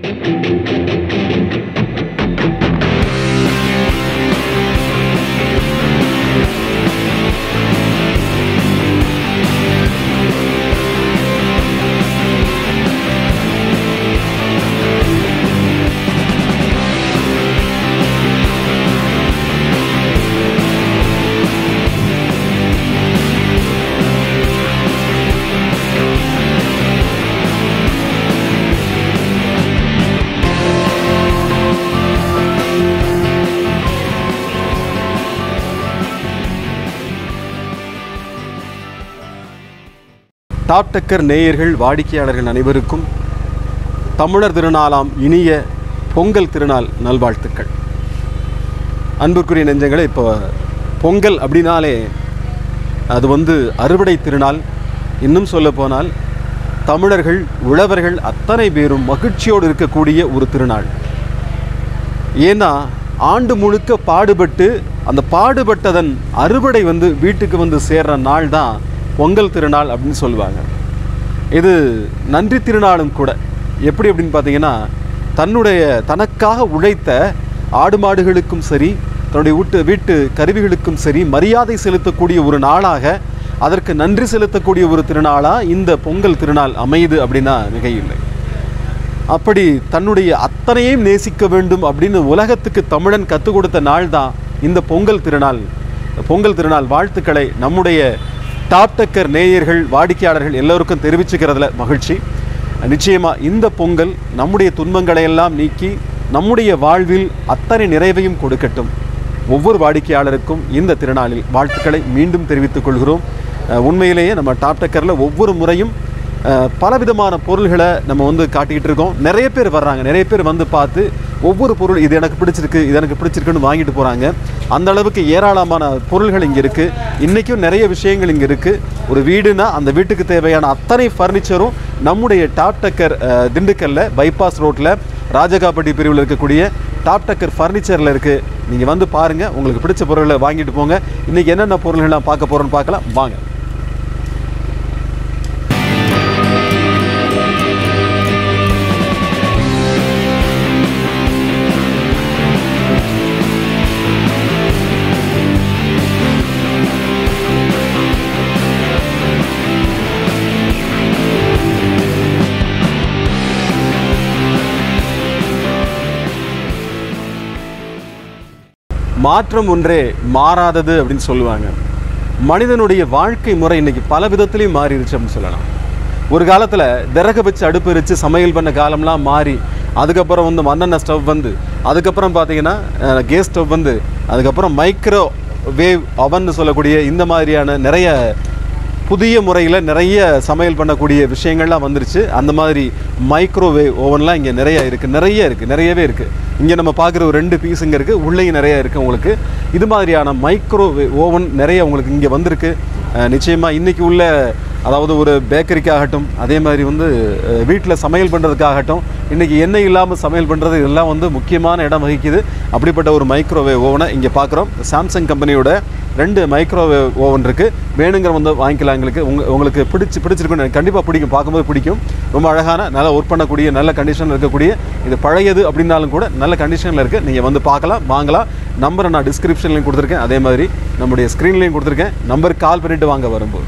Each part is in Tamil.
டாப் டக்கர் நேயர்கள் வாடிக்கையாளர்கள் அனைவருக்கும் தமிழர் திருநாளாம் இனிய பொங்கல் திருநாள் நல்வாழ்த்துக்கள் அன்புக்குரிய நெஞ்சங்களே இப்போ பொங்கல் அப்படின்னாலே அது வந்து அறுவடை திருநாள் இன்னும் சொல்ல போனால் தமிழர்கள் உழவர்கள் அத்தனை பேரும் மகிழ்ச்சியோடு இருக்கக்கூடிய ஒரு திருநாள் ஏன்னா ஆண்டு முழுக்க பாடுபட்டு அந்த பாடுபட்டதன் அறுவடை வந்து வீட்டுக்கு வந்து சேர்ற நாள் தான் பொங்கல் திருநாள் அப்படின்னு சொல்லுவாங்க இது நன்றி திருநாளும் கூட எப்படி அப்படின்னு பார்த்தீங்கன்னா தன்னுடைய தனக்காக உழைத்த ஆடு மாடுகளுக்கும் சரி தன்னுடைய வீட்டு வீட்டு கருவிகளுக்கும் சரி மரியாதை செலுத்தக்கூடிய ஒரு நாளாக அதற்கு நன்றி செலுத்தக்கூடிய ஒரு திருநாளாக இந்த பொங்கல் திருநாள் அமையுது அப்படின்னா மிகையில்லை அப்படி தன்னுடைய அத்தனையும் நேசிக்க வேண்டும் அப்படின்னு உலகத்துக்கு தமிழன் கற்றுக் கொடுத்த நாள் தான் இந்த பொங்கல் திருநாள் பொங்கல் திருநாள் வாழ்த்துக்களை நம்முடைய டாப் டக்கர் நேயர்கள் வாடிக்கையாளர்கள் எல்லோருக்கும் தெரிவிச்சுக்கிறதுல மகிழ்ச்சி நிச்சயமாக இந்த பொங்கல் நம்முடைய துன்பங்களை எல்லாம் நீக்கி நம்முடைய வாழ்வில் அத்தனை நிறைவையும் கொடுக்கட்டும் ஒவ்வொரு வாடிக்கையாளருக்கும் இந்த திருநாளில் வாழ்த்துக்களை மீண்டும் தெரிவித்துக் கொள்கிறோம் அஹ் உண்மையிலேயே நம்ம டாப் டக்கரில் ஒவ்வொரு முறையும் அஹ், பலவிதமான பொருள்களை நம்ம வந்து காட்டிக்கிட்டு இருக்கோம் நிறைய பேர் வர்றாங்க நிறைய பேர் வந்து பார்த்து ஒவ்வொரு பொருள் இது எனக்கு பிடிச்சிருக்கு இது எனக்கு பிடிச்சிருக்குன்னு வாங்கிட்டு போகிறாங்க அந்த அளவுக்கு ஏராளமான பொருள்கள் இங்கே இருக்குது இன்றைக்கும் நிறைய விஷயங்கள் இங்கே இருக்குது ஒரு வீடுனா அந்த வீட்டுக்கு தேவையான அத்தனை ஃபர்னிச்சரும் நம்முடைய டாப் டக்கர் அஹ், திண்டுக்கல்ல பைபாஸ் ரோட்டில் ராஜகாப்பட்டி பிரிவில் இருக்கக்கூடிய டாப் டக்கர் ஃபர்னிச்சரில் இருக்குது நீங்கள் வந்து பாருங்கள் உங்களுக்கு பிடிச்ச பொருள்களை வாங்கிட்டு போங்க இன்றைக்கி என்னென்ன பொருள்கள்லாம் பார்க்க போகிறோன்னு பார்க்கலாம் வாங்க மாற்றம் ஒன்றே மாறாதது அப்படின்னு சொல்லுவாங்க மனிதனுடைய வாழ்க்கை முறை இன்னைக்கு பல விதத்துலையும் மாறிடுச்சு அப்படின்னு சொல்லலாம் ஒரு காலத்தில் விறகு வச்சு அடுப்பு எரிச்சு சமையல் பண்ண காலம்லாம் மாறி அதுக்கப்புறம் வந்து மண்ணெண்ணெய் ஸ்டவ் வந்து அதுக்கப்புறம் பார்த்தீங்கன்னா கேஸ் ஸ்டவ் வந்து அதுக்கப்புறம் மைக்ரோ வேவ் அவன்னு சொல்லக்கூடிய இந்த மாதிரியான நிறைய புதிய முறையில் நிறைய சமையல் பண்ணக்கூடிய விஷயங்கள்லாம் வந்துருச்சு அந்த மாதிரி மைக்ரோவேவ் ஓவன்லாம் இங்கே நிறைய இருக்குது நிறைய இருக்குது நிறையவே இருக்குது இங்கே நம்ம பார்க்குற ஒரு ரெண்டு பீஸ் இங்கே இருக்குது உள்ளேயும் நிறைய இருக்குது உங்களுக்கு இது மாதிரியான மைக்ரோவேவ் ஓவன் நிறைய உங்களுக்கு இங்கே வந்திருக்கு நிச்சயமாக இன்றைக்கி உள்ள அதாவது ஒரு பேக்கரிக்காகட்டும் அதே மாதிரி வந்து வீட்டில் சமையல் பண்ணுறதுக்காகட்டும் இன்றைக்கி எண்ணெய் இல்லாமல் சமையல் பண்ணுறது இதெல்லாம் வந்து முக்கியமான இடம் வகிக்குது அப்படிப்பட்ட ஒரு மைக்ரோவேவ் ஓவனை இங்கே பார்க்குறோம் சாம்சங் கம்பெனியோட ரெண்டு மைக்ரோவேவ் ஓவன் இருக்குது வேணுங்கிற வந்து வாங்கிக்கலாம் எங்களுக்கு உங்க உங்களுக்கு பிடிச்சி பிடிச்சிருக்குன்னு எனக்கு கண்டிப்பாக பிடிக்கும் பார்க்கும்போது பிடிக்கும் ரொம்ப அழகான நல்லா ஒர்க் பண்ணக்கூடிய நல்ல கண்டிஷனில் இருக்கக்கூடிய இது பழையது அப்படின்னாலும் கூட நல்ல கண்டிஷனில் இருக்குது நீங்கள் வந்து பார்க்கலாம் வாங்கலாம் நம்பரை நான் டிஸ்கிரிப்ஷன்லையும் கொடுத்துருக்கேன் அதே மாதிரி நம்முடைய ஸ்க்ரீன்லேயும் கொடுத்துருக்கேன் நம்பருக்கு கால் பண்ணிவிட்டு வாங்க வரும்போது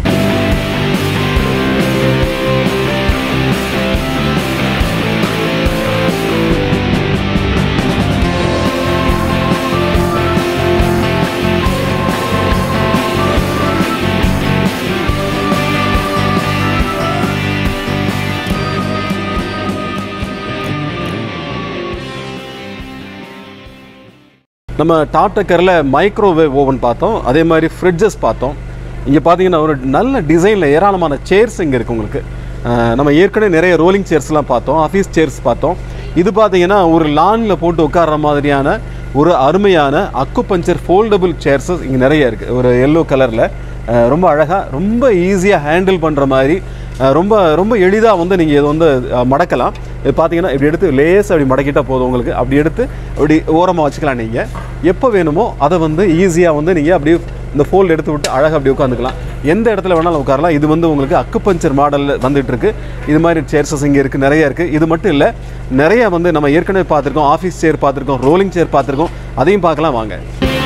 நம்ம டாட்டக்கரில் மைக்ரோவேவ் ஓவன் பார்த்தோம் அதே மாதிரி ஃப்ரிட்ஜஸ் பார்த்தோம் இங்கே பார்த்தீங்கன்னா ஒரு நல்ல டிசைனில் ஏராளமான சேர்ஸ் இங்கே இருக்குது உங்களுக்கு அஹ் நம்ம ஏற்கனவே நிறைய ரோலிங் சேர்ஸ்லாம் பார்த்தோம் ஆஃபீஸ் சேர்ஸ் பார்த்தோம் இது பார்த்தீங்கன்னா ஒரு லானில் போட்டு உட்கார்ற மாதிரியான ஒரு அருமையான அக்குபஞ்சர் ஃபோல்டபுள் சேர்ஸஸ் இங்கே நிறைய இருக்குது ஒரு எல்லோ கலரில் ரொம்ப அழகாக ரொம்ப ஈஸியாக ஹேண்டில் பண்ணுற மாதிரி அஹ் ரொம்ப ரொம்ப எளிதாக வந்து நீங்கள் இதை வந்து அஹ், மடக்கலாம் இது பார்த்தீங்கன்னா இப்படி எடுத்து லேஸ் அப்படி மடக்கிட்டால் போதும் உங்களுக்கு அப்படி எடுத்து அப்படி ஓரமாக வச்சுக்கலாம் நீங்கள் எப்போ வேணுமோ அதை வந்து ஈஸியாக வந்து நீங்கள் அப்படியே இந்த ஃபோல்டு எடுத்து விட்டு அழகாக அப்படி உட்காந்துக்கலாம் எந்த இடத்துல வேணாலும் உட்காரலாம் இது வந்து உங்களுக்கு அக்குப்பஞ்சர் மாடலில் வந்துட்டு இருக்கு இது மாதிரி சேர்ஸஸ் இங்கே இருக்குது நிறைய இருக்குது இது மட்டும் இல்லை நிறைய வந்து நம்ம ஏற்கனவே பார்த்துருக்கோம் ஆஃபீஸ் சேர் பார்த்துருக்கோம் ரோலிங் சேர் பார்த்துருக்கோம் அதையும் பார்க்கலாம் வாங்க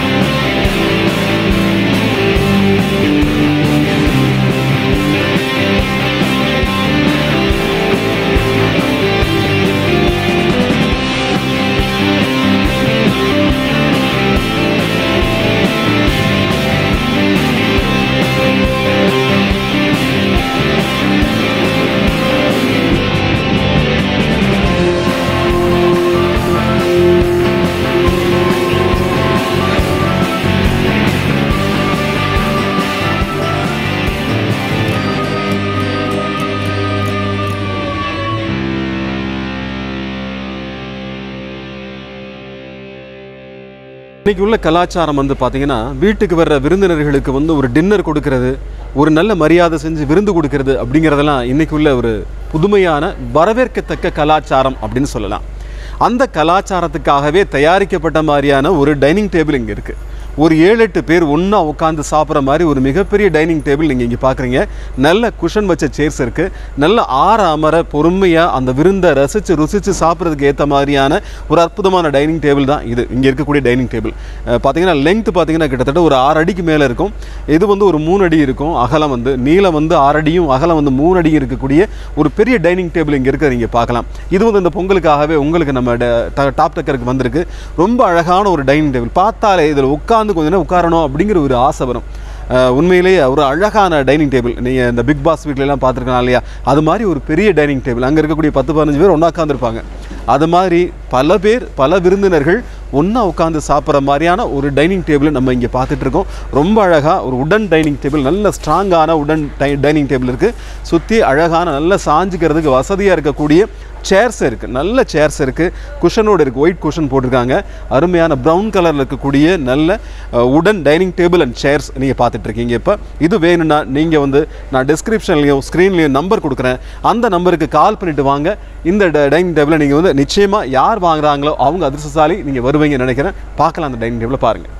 இன்னைக்கு உள்ள கலாச்சாரம் வந்து பார்த்தீங்கன்னா வீட்டுக்கு வர்ற விருந்தினர்களுக்கு வந்து ஒரு டின்னர் கொடுக்கறது ஒரு நல்ல மரியாதை செஞ்சு விருந்து கொடுக்கறது அப்படிங்கிறதெல்லாம் இன்னைக்கு உள்ள ஒரு புதுமையான வரவேற்கத்தக்க கலாச்சாரம் அப்படின்னு சொல்லலாம் அந்த கலாச்சாரத்துக்காகவே தயாரிக்கப்பட்ட மாதிரியான ஒரு டைனிங் டேபிள் இங்கே இருக்குது ஒரு ஏழு எட்டு பேர் ஒன்றா உட்காந்து சாப்பிட்ற மாதிரி ஒரு மிகப்பெரிய டைனிங் டேபிள் நீங்கள் இங்கே பார்க்குறீங்க நல்ல குஷன் வச்ச சேர்ஸ் இருக்குது நல்ல ஆற அமர பொறுமையாக அந்த விருந்தை ரசித்து ருசித்து சாப்பிட்றதுக்கு ஏற்ற மாதிரியான ஒரு அற்புதமான டைனிங் டேபிள் தான் இது இங்கே இருக்கக்கூடிய டைனிங் டேபிள் பார்த்தீங்கன்னா லென்த் பார்த்தீங்கன்னா கிட்டத்தட்ட ஒரு ஆறு அடிக்கு மேலே இருக்கும் இது வந்து ஒரு மூணு அடி இருக்கும் அகலம் வந்து நீளம் வந்து ஆறு அடியும் அகலம் வந்து மூணு அடியும் இருக்கக்கூடிய ஒரு பெரிய டைனிங் டேபிள் இங்கே இருக்கிறத நீங்கள் பார்க்கலாம் இது வந்து இந்த பொங்கலுக்காகவே உங்களுக்கு நம்ம டாப் டக்கருக்கு வந்திருக்கு ரொம்ப அழகான ஒரு டைனிங் டேபிள் பார்த்தாலே இதில் உட்காந்து கொஞ்ச நேரம் உட்காரணும் அப்படிங்கிற ஒரு ஆசை வரும் அஹ் உண்மையிலேயே ஒரு அழகான டைனிங் டேபிள் நீங்கள் இந்த பிக் பாஸ் வீட்லலாம் பார்த்துருக்கலாம் இல்லையா அது மாதிரி ஒரு பெரிய டைனிங் டேபிள் அங்கே இருக்கக்கூடிய பத்து பதினஞ்சு பேர் ஒன்றா உட்காந்துருப்பாங்க அது மாதிரி பல பேர் பல விருந்தினர்கள் ஒன்றா உட்காந்து சாப்பிட்ற மாதிரியான ஒரு டைனிங் டேபிள் நம்ம இங்கே பார்த்துட்டு இருக்கோம் ரொம்ப அழகாக ஒரு உடன் டைனிங் டேபிள் நல்ல ஸ்ட்ராங்கான உடன் டைனிங் டேபிள் இருக்குது சுற்றி அழகான நல்ல சாஞ்சிக்கிறதுக்கு வசதியாக இருக்கக்கூடிய சேர்ஸ் இருக்குது நல்ல சேர்ஸ் இருக்குது குஷனோடு இருக்குது ஒயிட் குஷன் போட்டிருக்காங்க அருமையான ப்ரௌன் கலரில் இருக்கக்கூடிய நல்ல அஹ், உடன் டைனிங் டேபிள் அண்ட் சேர்ஸ் நீங்கள் பார்த்துட்ருக்கீங்க இப்போ இது வேணும்னா நீங்கள் வந்து நான் டிஸ்கிரிப்ஷன்லையும் ஸ்க்ரீன்லேயும் நம்பர் கொடுக்குறேன் அந்த நம்பருக்கு கால் பண்ணிவிட்டு வாங்க இந்த டைனிங் டேபிளை நீங்கள் வந்து நிச்சயமாக யார் வாங்குறாங்களோ அவங்க அதிர்ஷ்டசாலி நீங்கள் வருவீங்கன்னு நினைக்கிறேன் பார்க்கலாம் அந்த டைனிங் டேபிளை பாருங்கள்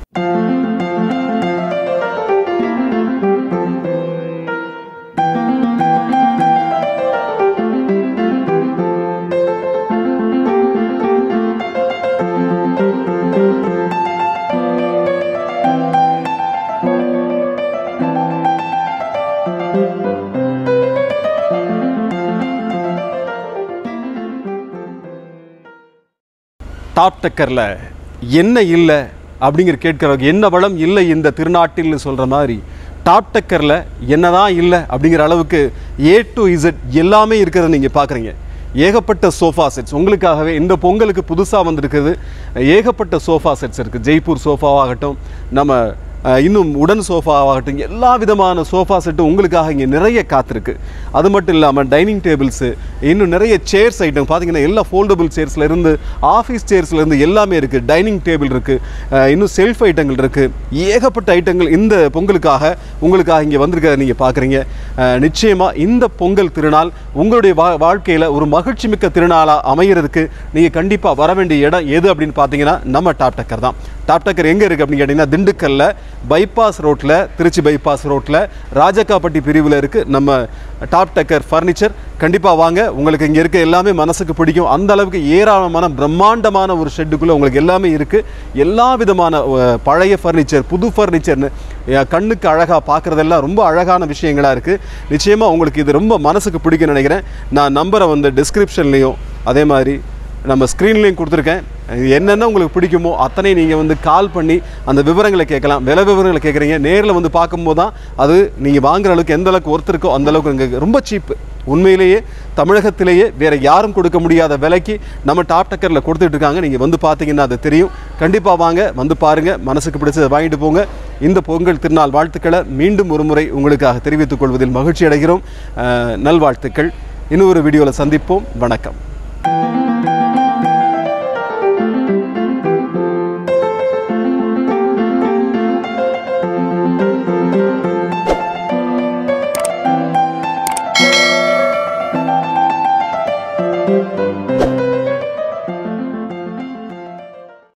டாப் டக்கரில் என்ன இல்லை அப்படிங்கிற கேட்குறவங்க என்ன வளம் இல்லை இந்த திருநாட்டில்னு சொல்கிற மாதிரி டாப் டக்கரில் என்னதான் இல்லை அப்படிங்கிற அளவுக்கு ஏ டு இசட் எல்லாமே இருக்கிறத நீங்கள் பார்க்குறீங்க ஏகப்பட்ட சோஃபா செட்ஸ் உங்களுக்காகவே இந்த பொங்கலுக்கு புதுசாக வந்திருக்குது ஏகப்பட்ட சோஃபா செட்ஸ் இருக்குது ஜெய்ப்பூர் சோஃபாவாகட்டும் நம்ம அஹ், இன்னும் உடன் சோஃபாவாகட்டும் எல்லா விதமான சோஃபா செட்டும் உங்களுக்காக இங்கே நிறைய காத்திருக்கு அது மட்டும் இல்லாமல் டைனிங் டேபிள்ஸு இன்னும் நிறைய சேர்ஸ் ஐட்டம் பார்த்தீங்கன்னா எல்லா ஃபோல்டபுள் சேர்ஸ்ல இருந்து ஆஃபீஸ் சேர்ஸ்ல இருந்து எல்லாமே இருக்குது டைனிங் டேபிள் இருக்குது இன்னும் செல்ஃப் ஐட்டங்கள் இருக்குது ஏகப்பட்ட ஐட்டங்கள் இந்த பொங்கலுக்காக உங்களுக்காக இங்கே வந்திருக்கிறத நீங்கள் பார்க்குறீங்க நிச்சயமாக இந்த பொங்கல் திருநாள் உங்களுடைய வா வாழ்க்கையில் ஒரு மகிழ்ச்சி மிக்க திருநாளாக அமைகிறதுக்கு நீங்கள் கண்டிப்பாக வர வேண்டிய இடம் எது அப்படின்னு பார்த்தீங்கன்னா நம்ம டாப் டக்கர் தான் டாப் டக்கர் எங்கே இருக்குது அப்படின்னு கேட்டிங்கன்னா திண்டுக்கல்ல பைபாஸ் ரோட்டில் திருச்சி பைபாஸ் ரோட்டில் ராஜக்காப்பட்டி பிரிவில் இருக்குது நம்ம டாப் டக்கர் ஃபர்னிச்சர் கண்டிப்பாக வாங்க உங்களுக்கு இங்கே இருக்க எல்லாமே மனசுக்கு பிடிக்கும் அந்த அளவுக்கு ஏராளமான பிரம்மாண்டமான ஒரு ஷெட்டுக்குள்ளே உங்களுக்கு எல்லாமே இருக்குது எல்லா விதமான அஹ், பழைய ஃபர்னிச்சர் புது ஃபர்னிச்சர்னு அஹ், கண்ணுக்கு அழகாக பார்க்குறதெல்லாம் ரொம்ப அழகான விஷயங்களாக இருக்குது நிச்சயமாக உங்களுக்கு இது ரொம்ப மனசுக்கு பிடிக்கும்னு நினைக்கிறேன் நான் நம்பரை வந்து டிஸ்கிரிப்ஷன்லேயும் அதே மாதிரி நம்ம ஸ்க்ரீன்லேயும் கொடுத்துருக்கேன் இது என்னென்ன உங்களுக்கு பிடிக்குமோ அத்தனை நீங்கள் வந்து கால் பண்ணி அந்த விவரங்களை கேட்கலாம் விலை விவரங்களை கேட்குறீங்க நேரில் வந்து பார்க்கும்போது தான் அது நீங்கள் வாங்குற அளவுக்கு எந்த அளவுக்கு ஒர்த் இருக்கோ அந்த அளவுக்கு இங்கே ரொம்ப சீப்பு உண்மையிலேயே தமிழகத்திலேயே வேறு யாரும் கொடுக்க முடியாத விலைக்கு நம்ம டாப் டக்கரில் கொடுத்துட்டு இருக்காங்க நீங்கள் வந்து பார்த்தீங்கன்னா அது தெரியும் கண்டிப்பாக வாங்க வந்து பாருங்கள் மனசுக்கு பிடிச்சதை வாங்கிட்டு போங்க இந்த பொங்கல் திருநாள் வாழ்த்துக்களை மீண்டும் ஒரு முறை உங்களுக்காக தெரிவித்துக் கொள்வதில் மகிழ்ச்சி அடைகிறோம் அஹ், நல்வாழ்த்துக்கள் இன்னொரு வீடியோவில் சந்திப்போம் வணக்கம்